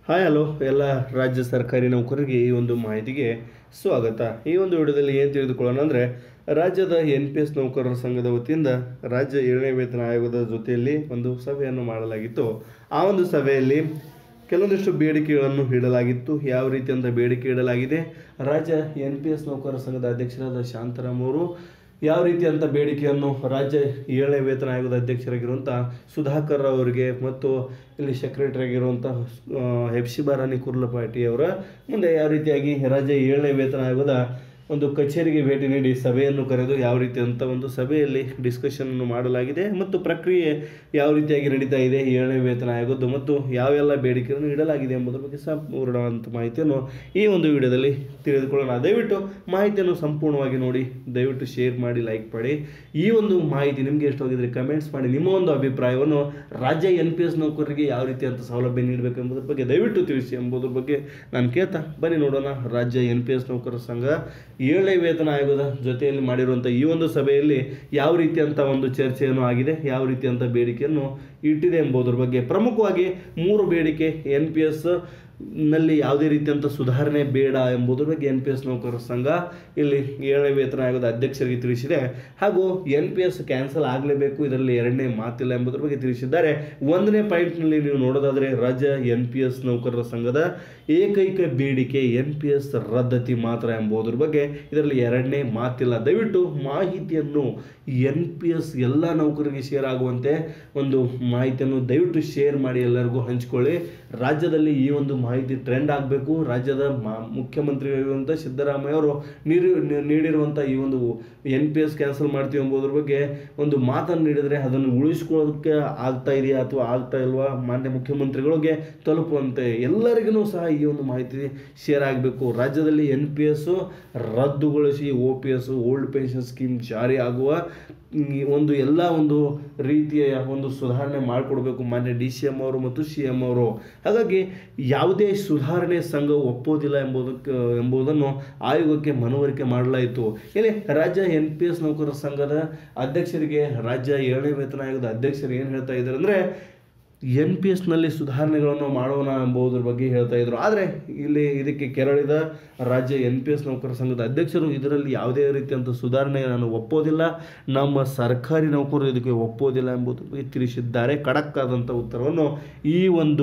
hi hello ಎಲ್ಲ ರಾಜ್ಯ ಸರ್ಕಾರಿ ನೌಕರರಿಗೆ ಈ ಒಂದು ಮಾಹಿತಿಗೆ ಸ್ವಾಗತ ಈ ಒಂದು ವಿಡಿಯೋದಲ್ಲಿ ಏನು ತಿಳಿದುಕೊಳ್ಳೋಣ ಅಂದರೆ ರಾಜ್ಯದ ಎನ್ ಪಿ ಎಸ್ ನೌಕರರ ಸಂಘದ ವತಿಯಿಂದ ರಾಜ್ಯ ಏಳನೇ ವೇತನ ಆಯೋಗದ ಜೊತೆಯಲ್ಲಿ ಒಂದು ಸಭೆಯನ್ನು ಮಾಡಲಾಗಿತ್ತು ಆ ಒಂದು ಸಭೆಯಲ್ಲಿ ಕೆಲವೊಂದಿಷ್ಟು ಬೇಡಿಕೆಗಳನ್ನು ಇಡಲಾಗಿತ್ತು ಯಾವ ರೀತಿ ಅಂತ ಬೇಡಿಕೆ ಇಡಲಾಗಿದೆ ರಾಜ್ಯ ಎನ್ ಪಿ ಎಸ್ ನೌಕರರ ಸಂಘದ ಅಧ್ಯಕ್ಷರಾದ ಶಾಂತರಾಮ್ ಅವರು ಯಾವ ರೀತಿಯಂಥ ಬೇಡಿಕೆಯನ್ನು ರಾಜ್ಯ ಏಳನೇ ವೇತನ ಆಯೋಗದ ಅಧ್ಯಕ್ಷರಾಗಿರುವಂಥ ಸುಧಾಕರ್ ಅವರಿಗೆ ಮತ್ತು ಇಲ್ಲಿ ಸೆಕ್ರೆಟರಿ ಆಗಿರುವಂಥ ಹೆಪ್ಸಿಬಾ ರಾಣಿ ಕುರ್ಲಪಾಟಿ ಅವರ ಮುಂದೆ ಯಾವ ರೀತಿಯಾಗಿ ರಾಜ್ಯ ಏಳನೇ ವೇತನ ಆಯೋಗದ ಒಂದು ಕಚೇರಿಗೆ ಭೇಟಿ ನೀಡಿ ಸಭೆಯನ್ನು ಕರೆದು ಯಾವ ರೀತಿ ಅಂತ ಒಂದು ಸಭೆಯಲ್ಲಿ ಡಿಸ್ಕಷನ್ ಮಾಡಲಾಗಿದೆ ಮತ್ತು ಪ್ರಕ್ರಿಯೆ ಯಾವ ರೀತಿಯಾಗಿ ನಡೀತಾ ಇದೆ ಏಳನೇ ವೇತನ ಆಯೋಗದ್ದು ಮತ್ತು ಯಾವೆಲ್ಲ ಬೇಡಿಕೆಯನ್ನು ಇಡಲಾಗಿದೆ ಎಂಬುದರ ಬಗ್ಗೆ ಸಂಪೂರ್ಣವಂತ ಮಾಹಿತಿಯನ್ನು ಈ ಒಂದು ವಿಡಿಯೋದಲ್ಲಿ ತಿಳಿದುಕೊಳ್ಳೋಣ ದಯವಿಟ್ಟು ಮಾಹಿತಿಯನ್ನು ಸಂಪೂರ್ಣವಾಗಿ ನೋಡಿ ದಯವಿಟ್ಟು ಶೇರ್ ಮಾಡಿ ಲೈಕ್ ಮಾಡಿ ಈ ಒಂದು ಮಾಹಿತಿ ನಿಮಗೆ ಇಷ್ಟವಾಗಿದ್ದರೆ ಕಮೆಂಟ್ಸ್ ಮಾಡಿ ನಿಮ್ಮ ಒಂದು ಅಭಿಪ್ರಾಯವನ್ನು ರಾಜ್ಯ ಎನ್ ಪಿ ಎಸ್ ನೌಕರರಿಗೆ ಯಾವ ರೀತಿಯಂಥ ಸೌಲಭ್ಯ ನೀಡಬೇಕು ಎಂಬುದರ ಬಗ್ಗೆ ದಯವಿಟ್ಟು ತಿಳಿಸಿ ಎಂಬುದರ ಬಗ್ಗೆ ನಾನು ಕೇಳ್ತಾ ಬನ್ನಿ ನೋಡೋಣ ರಾಜ್ಯ ಎನ್ ಪಿ ಎಸ್ ನೌಕರರ ಸಂಘ ಏಳನೇ ವೇತನ ಆಯೋಗದ ಜೊತೆಯಲ್ಲಿ ಮಾಡಿರುವಂಥ ಈ ಒಂದು ಸಭೆಯಲ್ಲಿ ಯಾವ ರೀತಿಯಂಥ ಒಂದು ಚರ್ಚೆಯನ್ನು ಆಗಿದೆ ಯಾವ ರೀತಿಯಂಥ ಬೇಡಿಕೆಯನ್ನು ಇಟ್ಟಿದೆ ಎಂಬುದರ ಬಗ್ಗೆ ಪ್ರಮುಖವಾಗಿ ಮೂರು ಬೇಡಿಕೆ ಎನ್ ಪಿ ಎಸ್ ನಲ್ಲಿ ಯಾವುದೇ ರೀತಿಯಂಥ ಸುಧಾರಣೆ ಬೇಡ ಎಂಬುದರ ಬಗ್ಗೆ ಎನ್ ಪಿ ಎಸ್ ನೌಕರರ ಸಂಘ ಇಲ್ಲಿ ಏಳನೇ ವೇತನ ಆಯೋಗದ ಅಧ್ಯಕ್ಷರಿಗೆ ತಿಳಿಸಿದೆ ಹಾಗೂ ಎನ್ ಪಿ ಎಸ್ ಕ್ಯಾನ್ಸಲ್ ಆಗಲೇಬೇಕು ಇದರಲ್ಲಿ ಎರಡನೇ ಮಾತಿಲ್ಲ ಎಂಬುದರ ಬಗ್ಗೆ ತಿಳಿಸಿದ್ದಾರೆ ಒಂದನೇ ಪಾಯಿಂಟ್ನಲ್ಲಿ ನೀವು ನೋಡೋದಾದರೆ ರಾಜ್ಯ ಎನ್ ಪಿ ಎಸ್ ನೌಕರರ ಸಂಘದ ಏಕೈಕ ಬೇಡಿಕೆ ಎನ್ ಪಿ ಎಸ್ ರದ್ದತಿ ಮಾತ್ರ ಎಂಬುದರ ಬಗ್ಗೆ ಇದರಲ್ಲಿ ಎರಡನೇ ಮಾತಿಲ್ಲ ದಯವಿಟ್ಟು ಮಾಹಿತಿಯನ್ನು ಎನ್ ಪಿ ಎಸ್ ಎಲ್ಲ ನೌಕರರಿಗೆ ಶೇರ್ ಆಗುವಂತೆ ಒಂದು ಮಾಹಿತಿಯನ್ನು ದಯವಿಟ್ಟು ಶೇರ್ ಮಾಡಿ ಎಲ್ಲರಿಗೂ ಹಂಚಿಕೊಳ್ಳಿ ರಾಜ್ಯದಲ್ಲಿ ಈ ಒಂದು ಮಾಹಿತಿ ಟ್ರೆಂಡ್ ಆಗಬೇಕು ರಾಜ್ಯದ ಮಾ ಮುಖ್ಯಮಂತ್ರಿಗಳಿರುವಂಥ ಸಿದ್ದರಾಮಯ್ಯ ಅವರು ನೀಡಿ ನೀಡಿರುವಂಥ ಈ ಒಂದು ಎನ್ ಪಿ ಎಸ್ ಕ್ಯಾನ್ಸಲ್ ಮಾಡ್ತೀವಿ ಎಂಬುದರ ಬಗ್ಗೆ ಒಂದು ಮಾತನ್ನು ನೀಡಿದರೆ ಅದನ್ನು ಉಳಿಸ್ಕೊಳ್ಳೋದಕ್ಕೆ ಆಗ್ತಾ ಇದೆಯಾ ಅಥವಾ ಆಗ್ತಾ ಇಲ್ವಾ ಮಾನ್ಯ ಮುಖ್ಯಮಂತ್ರಿಗಳಿಗೆ ತಲುಪುವಂತೆ ಎಲ್ಲರಿಗೂ ಸಹ ಈ ಒಂದು ಮಾಹಿತಿ ಶೇರ್ ಆಗಬೇಕು ರಾಜ್ಯದಲ್ಲಿ ಎನ್ ಪಿ ಎಸ್ ರದ್ದುಗೊಳಿಸಿ O P S old pension scheme ಜಾರಿ ಆಗುವ ಈ ಒಂದು ಎಲ್ಲ ಒಂದು ರೀತಿಯ ಒಂದು ಸುಧಾರಣೆ ಮಾಡಿಕೊಡ್ಬೇಕು ಮಾನ್ಯ ಡಿ ಸಿ ಎಮ್ ಅವರು ಮತ್ತು ಸಿ ಎಮ್ ಅವರು ಹಾಗಾಗಿ ಯಾವುದೇ ಸುಧಾರಣೆ ಸಂಘ ಒಪ್ಪೋದಿಲ್ಲ ಎಂಬುದಕ್ಕೆ ಎಂಬುದನ್ನು ಆಯೋಗಕ್ಕೆ ಮನವರಿಕೆ ಮಾಡಲಾಯಿತು ಇಲ್ಲಿ ರಾಜ್ಯ ಎನ್ ಪಿ ಎಸ್ ನೌಕರರ ಸಂಘದ ಅಧ್ಯಕ್ಷರಿಗೆ ರಾಜ್ಯ ಏಳನೇ ವೇತನ ಆಯೋಗದ ಅಧ್ಯಕ್ಷರು ಏನು ಹೇಳ್ತಾ ಇದ್ದಾರೆ ಅಂದರೆ ಎನ್ ಪಿ ಎಸ್ನಲ್ಲಿ ಸುಧಾರಣೆಗಳನ್ನು ಮಾಡೋಣ ಎಂಬುದರ ಬಗ್ಗೆ ಹೇಳ್ತಾ ಇದ್ರು ಆದರೆ ಇಲ್ಲಿ ಇದಕ್ಕೆ ಕೆರಳಿದ ರಾಜ್ಯ ಎನ್ ಪಿ ಎಸ್ ನೌಕರ ಸಂಘದ ಅಧ್ಯಕ್ಷರು ಇದರಲ್ಲಿ ಯಾವುದೇ ರೀತಿಯಂಥ ಸುಧಾರಣೆ ನಾನು ಒಪ್ಪೋದಿಲ್ಲ ನಮ್ಮ ಸರ್ಕಾರಿ ನೌಕರರು ಇದಕ್ಕೆ ಒಪ್ಪೋದಿಲ್ಲ ಎಂಬುದರ ಬಗ್ಗೆ ತಿಳಿಸಿದ್ದಾರೆ ಖಡಕ್ ಆದಂಥ ಉತ್ತರವನ್ನು ಈ ಒಂದು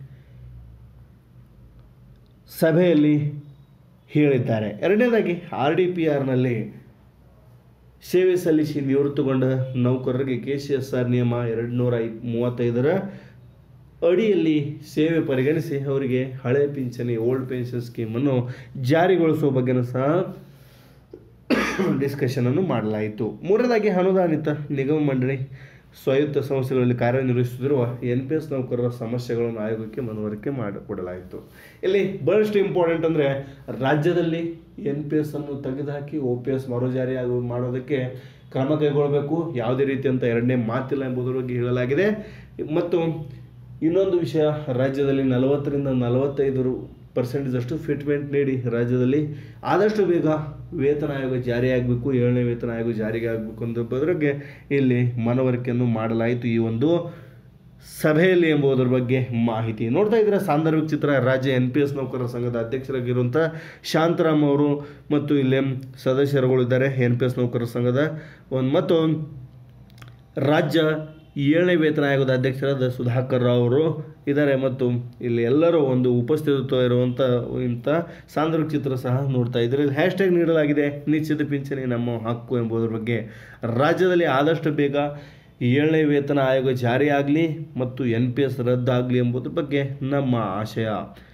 ಸಭೆಯಲ್ಲಿ ಹೇಳಿದ್ದಾರೆ ಎರಡನೇದಾಗಿ ಆರ್ ಡಿ ಪಿ ಆರ್ನಲ್ಲಿ ಸೇವೆ ಸಲ್ಲಿಸಿ ನಿವೃತ್ತಗೊಂಡ ನೌಕರರಿಗೆ ಕೆ ಸಿ ಎಸ್ ಆರ್ ನಿಯಮ ಎರಡು ನೂರ ಮೂವತ್ತೈದರ ಅಡಿಯಲ್ಲಿ ಸೇವೆ ಪರಿಗಣಿಸಿ ಅವರಿಗೆ ಹಳೆ ಪಿಂಚಣಿ ಓಲ್ಡ್ ಪೆನ್ಷನ್ ಸ್ಕೀಮನ್ನು ಜಾರಿಗೊಳಿಸುವ ಬಗ್ಗೆನೂ ಸಹ ಡಿಸ್ಕಷನನ್ನು ಮಾಡಲಾಯಿತು ಮೂರನೇದಾಗಿ ಅನುದಾನಿತ ನಿಗಮ ಮಂಡಳಿ ಸ್ವಾಯತ್ತ ಸಂಸ್ಥೆಗಳಲ್ಲಿ ಕಾರ್ಯನಿರ್ವಹಿಸುತ್ತಿರುವ ಎನ್ ಪಿ ಎಸ್ ನೌಕರರ ಸಮಸ್ಯೆಗಳನ್ನು ಆಯೋಗಕ್ಕೆ ಮನವರಿಕೆ ಮಾಡಿಕೊಡಲಾಯಿತು ಇಲ್ಲಿ ಬಹಳಷ್ಟು ಇಂಪಾರ್ಟೆಂಟ್ ಅಂದರೆ ರಾಜ್ಯದಲ್ಲಿ ಎನ್ ಪಿ ಎಸ್ ಅನ್ನು ತೆಗೆದುಹಾಕಿ ಒ ಪಿ ಎಸ್ ಮರುಜಾರಿ ಆಗು ಮಾಡೋದಕ್ಕೆ ಕ್ರಮ ಕೈಗೊಳ್ಳಬೇಕು ಯಾವುದೇ ರೀತಿಯಂಥ ಎರಡನೇ ಮಾತಿಲ್ಲ ಎಂಬುದರ ಬಗ್ಗೆ ಹೇಳಲಾಗಿದೆ ಮತ್ತು ಇನ್ನೊಂದು ವಿಷಯ ರಾಜ್ಯದಲ್ಲಿ ನಲವತ್ತರಿಂದ ನಲವತ್ತೈದು ಪರ್ಸೆಂಟೇಜ್ ಅಷ್ಟು ಫಿಟ್ಮೆಂಟ್ ನೀಡಿ ರಾಜ್ಯದಲ್ಲಿ ಆದಷ್ಟು ಬೇಗ ವೇತನ ಆಯೋಗ ಜಾರಿಯಾಗಬೇಕು ಏಳನೇ ವೇತನ ಆಯೋಗ ಜಾರಿಗೆ ಆಗಬೇಕು ಅನ್ನೋ ಬಗ್ಗೆ ಇಲ್ಲಿ ಮನವರಿಕೆಯನ್ನು ಮಾಡಲಾಯಿತು ಈ ಒಂದು ಸಭೆಯಲ್ಲಿ ಎಂಬುದರ ಬಗ್ಗೆ ಮಾಹಿತಿ ನೋಡ್ತಾ ಇದ್ರೆ ಸಾಂದರ್ಭಿಕ ಚಿತ್ರ ರಾಜ್ಯ ಎನ್ ಪಿ ಎಸ್ ನೌಕರರ ಸಂಘದ ಅಧ್ಯಕ್ಷರಾಗಿರುವಂಥ ಶಾಂತರಾಮ್ ಅವರು ಮತ್ತು ಇಲ್ಲಿ ಸದಸ್ಯರುಗಳಿದ್ದಾರೆ ಎನ್ ಪಿ ಎಸ್ ನೌಕರರ ಸಂಘದ ಒಂದು ಮತ್ತು ರಾಜ್ಯ ಏಳನೇ ವೇತನ ಆಯೋಗದ ಅಧ್ಯಕ್ಷರಾದ ಸುಧಾಕರ್ ರಾವ್ ಅವರು ಇದ್ದಾರೆ ಮತ್ತು ಇಲ್ಲಿ ಎಲ್ಲರೂ ಒಂದು ಉಪಸ್ಥಿತತ್ವ ಇರುವಂಥ ಇಂಥ ಸಾಂದರ್ಭಿಕ ಚಿತ್ರ ಸಹ ನೋಡ್ತಾ ಇದ್ದಾರೆ ಇಲ್ಲಿ ಹ್ಯಾಶ್ಟ್ಯಾಗ್ ನೀಡಲಾಗಿದೆ ನಿಶ್ಚಿತ ಪಿಂಚಣಿ ನಮ್ಮ ಹಕ್ಕು ಎಂಬುದರ ಬಗ್ಗೆ ರಾಜ್ಯದಲ್ಲಿ ಆದಷ್ಟು ಬೇಗ ಏಳನೇ ವೇತನ ಆಯೋಗ ಜಾರಿಯಾಗಲಿ ಮತ್ತು ಎನ್ ಪಿ ಎಸ್ ರದ್ದಾಗಲಿ ಎಂಬುದ್ರ ಬಗ್ಗೆ ನಮ್ಮ ಆಶಯ